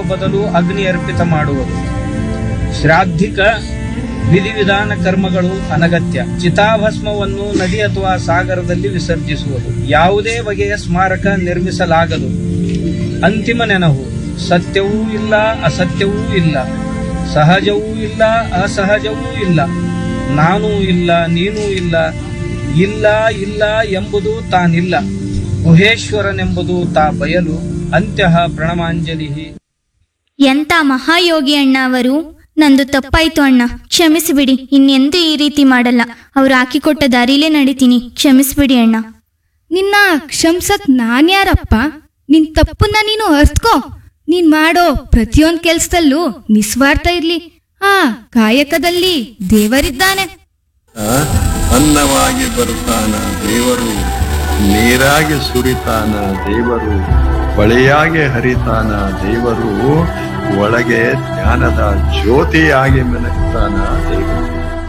ಬದಲು ಅಗ್ನಿ ಅರ್ಪಿತ ಮಾಡುವುದು ಶ್ರಾದ್ಧಿಕ ವಿಧಿವಿಧಾನ ಕರ್ಮಗಳು ಅನಗತ್ಯ ಚಿತಾಭಸ್ಮವನ್ನು ನದಿ ಅಥವಾ ಸಾಗರದಲ್ಲಿ ವಿಸರ್ಜಿಸುವುದು ಯಾವುದೇ ಬಗೆಯ ಸ್ಮಾರಕ ನಿರ್ಮಿಸಲಾಗದು ಅಂತಿಮ ನೆನಹು ಸತ್ಯವೂ ಇಲ್ಲ ಅಸತ್ಯವೂ ಇಲ್ಲ ಸಹಜವೂ ಇಲ್ಲ ಅಸಹಜವೂ ಇಲ್ಲ ನಾನೂ ಇಲ್ಲ ನೀನೂ ಇಲ್ಲ ಇಲ್ಲ ಇಲ್ಲ ಎಂಬುದು ತಾನಿಲ್ಲ ಗುಹೇಶ್ವರನೆಂಬುದು ತಾ ಬಯಲು ಅಂತ್ಯ ಪ್ರಣಮಾಂಜಲಿ ಎಂತ ಮಹಾಯೋಗಿ ಅಣ್ಣ ಅವರು ನಂದು ತಪ್ಪಾಯ್ತು ಅಣ್ಣ ಕ್ಷಮಿಸಿಬಿಡಿ ಇನ್ನೆಂದೂ ಈ ರೀತಿ ಮಾಡಲ್ಲ ಅವ್ರು ಹಾಕಿಕೊಟ್ಟ ದಾರಿಲೇ ನಡಿತೀನಿ ಕ್ಷಮಿಸಿಬಿಡಿ ಅಣ್ಣ ನಿನ್ನ ಕ್ಷಮ್ಸಕ್ ನಾನ್ಯಾರಪ್ಪ ನಿನ್ ತಪ್ಪನ್ನ ನೀನು ಅರ್ತ್ಕೋ ನೀನ್ ಮಾಡೋ ಪ್ರತಿಯೊಂದ್ ಕೆಲ್ಸದಲ್ಲೂ ನಿಸ್ವಾರ್ಥ ಇರ್ಲಿ ಆ ಕಾಯಕದಲ್ಲಿ ದೇವರಿದ್ದಾನೆ ಆ, ಅನ್ನವಾಗಿ ಬರ್ತಾನ ದೇವರು ನೀರಾಗಿ ಸುರಿತಾನ ದೇವರು ಹೊಳೆಯಾಗಿ ಹರಿತಾನ ದೇವರು ಒಳಗೆ ಜ್ಞಾನದ ಜ್ಯೋತಿಯಾಗಿ ಮೆನಗ್ತಾನ ದೇವರು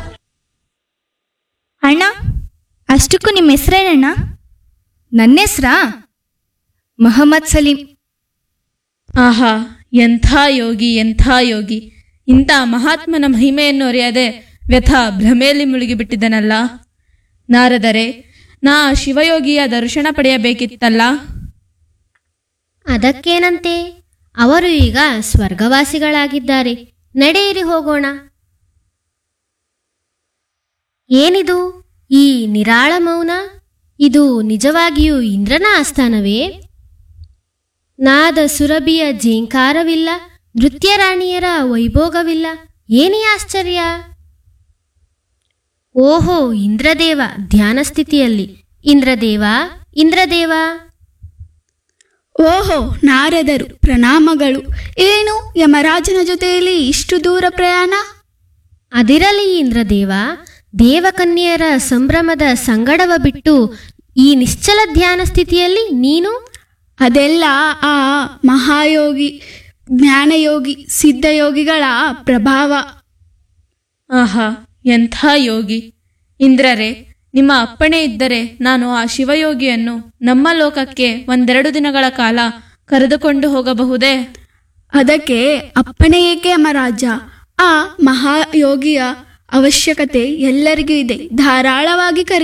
ಅಣ್ಣ ಅಷ್ಟಕ್ಕೂ ನಿಮ್ಮ ಹೆಸರೇನಣ್ಣ ನನ್ನೆಸ್ರಾ ಮೊಹಮ್ಮದ್ ಸಲೀಂ ಆಹಾ ಎಂಥ ಯೋಗಿ ಎಂಥ ಯೋಗಿ ಇಂಥ ಮಹಾತ್ಮನ ಮಹಿಮೆಯನ್ನು ಅರಿಯದೆ ವ್ಯಥ ಭ್ರಮೆಯಲ್ಲಿ ಮುಳುಗಿಬಿಟ್ಟಿದ್ದನಲ್ಲ ನಾರದರೆ ನಾ ಆ ಶಿವಯೋಗಿಯ ದರ್ಶನ ಪಡೆಯಬೇಕಿತ್ತಲ್ಲ ಅದಕ್ಕೇನಂತೆ ಅವರು ಈಗ ಸ್ವರ್ಗವಾಸಿಗಳಾಗಿದ್ದಾರೆ ನಡೆಯಿರಿ ಹೋಗೋಣ ಏನಿದು ಈ ನಿರಾಳ ಮೌನ ಇದು ನಿಜವಾಗಿಯೂ ಇಂದ್ರನ ಆಸ್ಥಾನವೇ ನಾದ ಸುರಭಿಯ ಜೇಂಕಾರವಿಲ್ಲ ನೃತ್ಯರಾಣಿಯರ ವೈಭೋಗವಿಲ್ಲ ಏನೇ ಆಶ್ಚರ್ಯ ಓಹೋ ಇಂದ್ರದೇವ ಧ್ಯಾನ ಸ್ಥಿತಿಯಲ್ಲಿ ಇಂದ್ರದೇವ ಇಂದ್ರದೇವ ಓಹೋ ನಾರದರು ಪ್ರಣಾಮಗಳು ಏನು ಯಮರಾಜನ ಜೊತೆಯಲ್ಲಿ ಇಷ್ಟು ದೂರ ಪ್ರಯಾಣ ಅದಿರಲಿ ಇಂದ್ರದೇವ ದೇವಕನ್ಯರ ಸಂಭ್ರಮದ ಸಂಗಡವ ಬಿಟ್ಟು ಈ ನಿಶ್ಚಲ ಧ್ಯಾನ ಸ್ಥಿತಿಯಲ್ಲಿ ನೀನು ಅದೆಲ್ಲ ಆ ಮಹಾಯೋಗಿ ಜ್ಞಾನಯೋಗಿ ಸಿದ್ಧಯೋಗಿಗಳ ಪ್ರಭಾವ ಆಹಾ ಎಂಥ ಯೋಗಿ ಇಂದ್ರರೇ ನಿಮ್ಮ ಅಪ್ಪಣೆ ಇದ್ದರೆ ನಾನು ಆ ಶಿವಯೋಗಿಯನ್ನು ನಮ್ಮ ಲೋಕಕ್ಕೆ ಒಂದೆರಡು ದಿನಗಳ ಕಾಲ ಕರೆದುಕೊಂಡು ಹೋಗಬಹುದೇ ಅದಕ್ಕೆ ಅಪ್ಪಣೆ ಏಕೆ ಯಮರಾಜ ಆ ಮಹಾಯೋಗಿಯ ಅವಶ್ಯಕತೆ ಎಲ್ಲರಿಗೂ ಇದೆ ಧಾರಾಳವಾಗಿ ಕರೆ